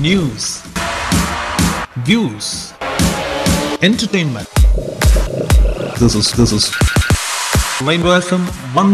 news, views, entertainment. This is this is Rainbow FM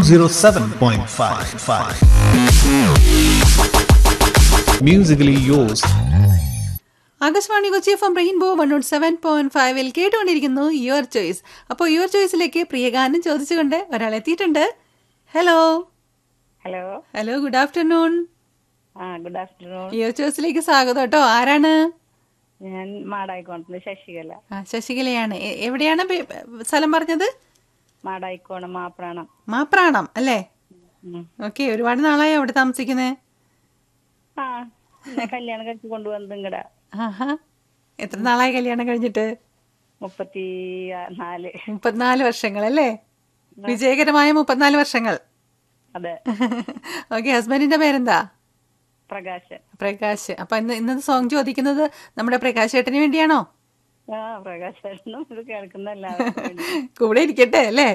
107.55. Musically yours. Akashvani Kochi F M rainbow one nought seven point ഫൈവിൽ കേട്ടുകൊണ്ടിരിക്കുന്നു your choice അപ്പോൾ your ചോയ്സിലേക്ക് പ്രിയഗാനം ചോദിച്ചുകൊണ്ട് ഒരാൾ എത്തിയിട്ടുണ്ട് hello hello hello good afternoon ആ ഗുഡ് ആഫ്റ്റർനൂൺ യുവർ ചോയ്സിലേക്ക് സ്വാഗതം കേട്ടോ ആരാണ് ഞാൻ മാടായിക്കോണത്ത് ശശികല ആ, ശശികലയാണ് എ- എവിടെയാണ് പേ- സ്ഥലം പറഞ്ഞത് മാടായിക്കോണം മാപ്രാണം മാപ്രാണം അല്ലേ ഉം. ഓക്കെ ഒരുപാട് നാളായി അവിടെ താമസിക്കുന്നത് ആ എന്നെ കല്യാണം കഴിച്ച് കൊണ്ടുവന്നത് ഇങ്ങടെ ആഹാ എത്ര നാളായി കല്യാണം കഴിഞ്ഞിട്ട് മുപ്പത്തി ആ- നാല് മുപ്പത്തിനാല് വർഷങ്ങൾ അല്ലേ വിജയകരമായ മുപ്പത്തിനാല് വർഷങ്ങൾ അതെ ഓക്കെ ഹസ്ബൻഡിന്റെ പേരെന്താ പ്രകാശൻ പ്രകാശ് അപ്പൊ ഇന്ന് ഇന്നത്തെ സോങ് ചോദിക്കുന്നത് നമ്മുടെ പ്രകാശ് ഏട്ടന് വേണ്ടിയാണോ ആ പ്രകാശനും ഇത് കേൾക്കുന്ന എല്ലാവർക്കും വേണ്ടി. കൂടെ ഇരിക്കട്ടെ അല്ലേ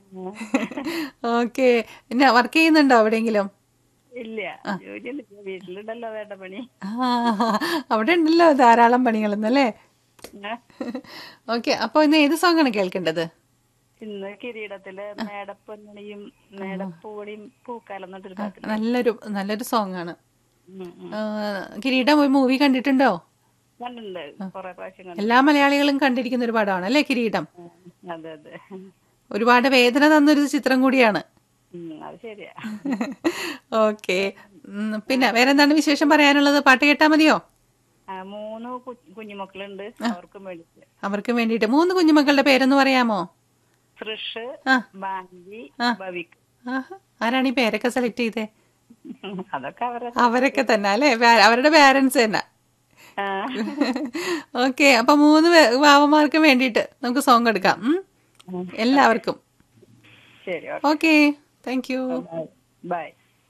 ഓക്കെ പിന്നെ വർക്ക് ചെയ്യുന്നുണ്ടോ എവിടെയെങ്കിലും ഇല്ല ജോലിയൊന്നും ഇല്ല. വീട്ടിലുണ്ടല്ലോ വേണ്ട പണി ആ അവിടെ ഉണ്ടല്ലോ ധാരാളം പണികളെന്നല്ലേ ആ. ഓക്കെ അപ്പൊ ഇന്ന് ഏത് സോങ് ആണ് കേൾക്കേണ്ടത് ഇന്ന് കിരീടത്തില് മേടപ്പൊന്നിയും മേടപ്പൂടിയും പൂക്കാലം എന്നൊരു പാട്ടില്ല നല്ലൊരു നല്ലൊരു സോങ് ആണ് ആ, കിരീടം ഒരു മൂവി കണ്ടിട്ടുണ്ടോ കണ്ടിട്ടുണ്ട് കൊറേ പ്രാവശ്യം കണ്ടു എല്ലാ മലയാളികളും കണ്ടിരിക്കുന്ന ഒരു പടമാണ് അല്ലേ കിരീടം അതെ അതെ ഒരുപാട് വേദന തന്നൊരു ചിത്രം കൂടിയാണ് ഉം, അത് ശരിയാ ഓക്കെ പിന്നെ വേറെന്താണ് വിശേഷം പറയാനുള്ളത് പാട്ട് കേട്ടാ മതിയോ ആ, മൂന്ന് കു- കുഞ്ഞുമക്കളുണ്ട് അവർക്കും വേണ്ടിട്ട് അവർക്ക് വേണ്ടിയിട്ട് മൂന്ന് കുഞ്ഞുമക്കളുടെ പേരൊന്ന് പറയാമോ തൃഷ് ആ. ബാങ്കി ഭവിക് ആഹാ. ആരാണ് ഈ പേരൊക്കെ സെലക്ട് ചെയ്തേ അതൊക്കെ അവരെ അവരൊക്കെ തന്നെ അല്ലേ പാ- അവരുടെ പാരന്റ്സ് തന്നെ ആ. ഓക്കെ അപ്പൊ മൂന്ന് പേ- വാവമാർക്ക് വേണ്ടിയിട്ട് നമുക്ക് സോങ് എടുക്കാം ഉം? എല്ലാവർക്കും ശരി ഓക്കെ താങ്ക് യു ബൈ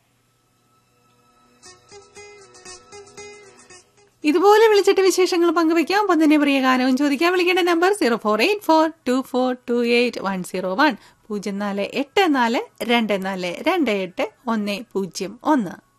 ഇതുപോലെ വിളിച്ചിട്ട് വിശേഷങ്ങൾ പങ്കുവെക്കാം ഒപ്പം തന്നെ പ്രിയ ഗാനവും ചോദിക്കാൻ വിളിക്കേണ്ട number zero four eight four two four two eight one zero one പൂജ്യം നാല് എട്ട് നാല് രണ്ട് നാല് രണ്ട് എട്ട് ഒന്ന് പൂജ്യം ഒന്ന്